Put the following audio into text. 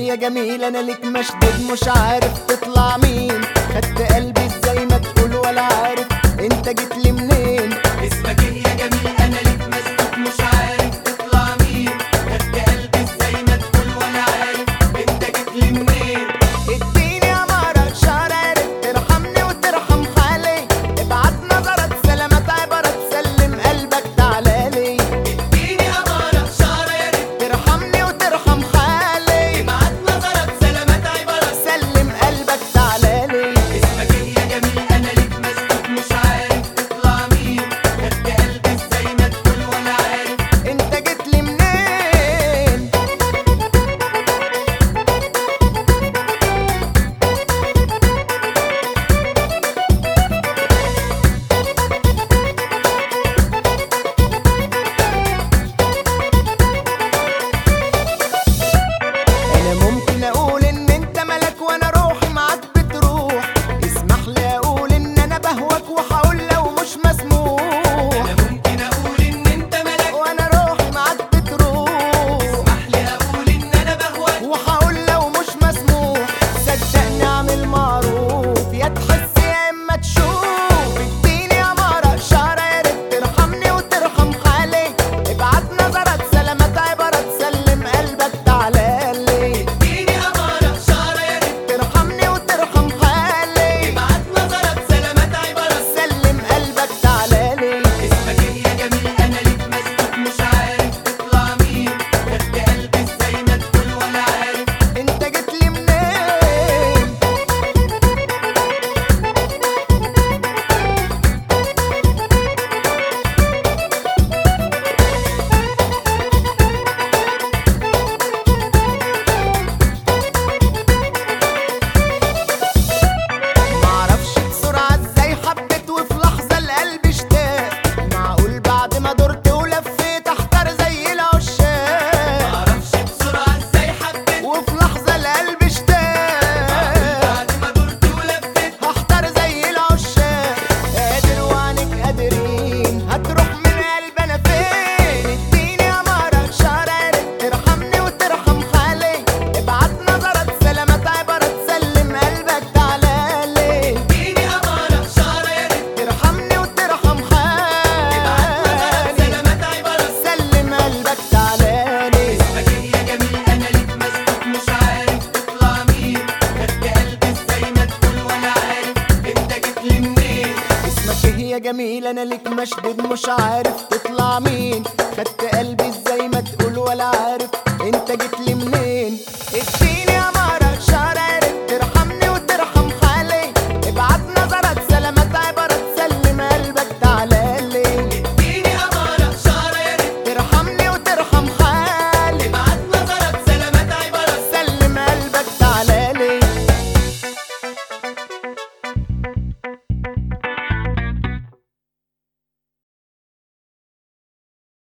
يا جميل انا ليك مشدود مش عارف تطلع مين خدت قلبي ازاي ما تقول ولا عارف انت جيت لي منين اسمك ايه يا جميل انا ليك مسدود مش عارف تطلع مين خدت قلبي ازاي ما تقول ولا عارف انت جيت لي منين اديني يا مرة شعر ترحمني وترحم حالي ابعت نظرك سلامات عبرة تسلم قلبك تعالالي اديني امارة شعر يا ريت ترحمني وترحم حالي ابعت نظرك سلامات عبارة سلم قلبك تعالالي اسمك ايه يا جميل انا ليك مسدود مش عارف تطلع مين خدت قلبي ازاي ما تقول ولا عارف انت جيت لي منين انا ممكن اقول ان انت ملك وانا روحي معاك بتروح اسمح لي اقول ان انا بهواك وهقول لو مش مسموح انا ممكن اقول ان انت ملك وانا روحي معاك بتروح اسمح لي اقول ان انا بهواك وهقول لو مش مسموح صدقني اعمل معروف يا تحس يا اما تشوف اديني يا مرة شعر يا ريت ترحمني وترحم حالي ابعت نظرك سلامات عبرة تسلم قلبك تعالالي اديني امارة شعر يا ريت ترحمني وترحم حالي ابعت نظرك سلامات عبارة سلم قلبك تعالالي اسمك ايه يا جميل انا ليك مسدود مش عارف تطلع مين خدت قلبي ازاي ما تقول ولا عارف انت جيت لي منين معرفش بسرعة ازاي حبيت وفي لحظة القلب اشتاق معقول بعد ما دورت ولفيت احتار زي العشاق معرفش بسرعة ازاي حبيت وفي لحظة القلب اشتاق بعد ما دورت ولفيت هختار زي العشاق قادر وعنك قادرين هتروح من قلب انا فين اديني يا مرة شرارة ترحمني وترحم حالي ابعت نظرك سلامات عبرة تسلم قلبك تعالالي اديني امارة شعر يا ريت ترحمني وترحم ابعت نظرك حالي سلامات عبارة سلم قلبك تعالالي اسمك ايه يا جميل انا ليك مسدود مش عارف تطلع مين خدت قلبي ازاي ما تقول ولا عارف انت جيت لي منين اسمك ايه يا جميل انا ليك مشدود مش عارف تطلع مين خدت قلبي ازاي ما تقول ولا عارف انت جيت لي منين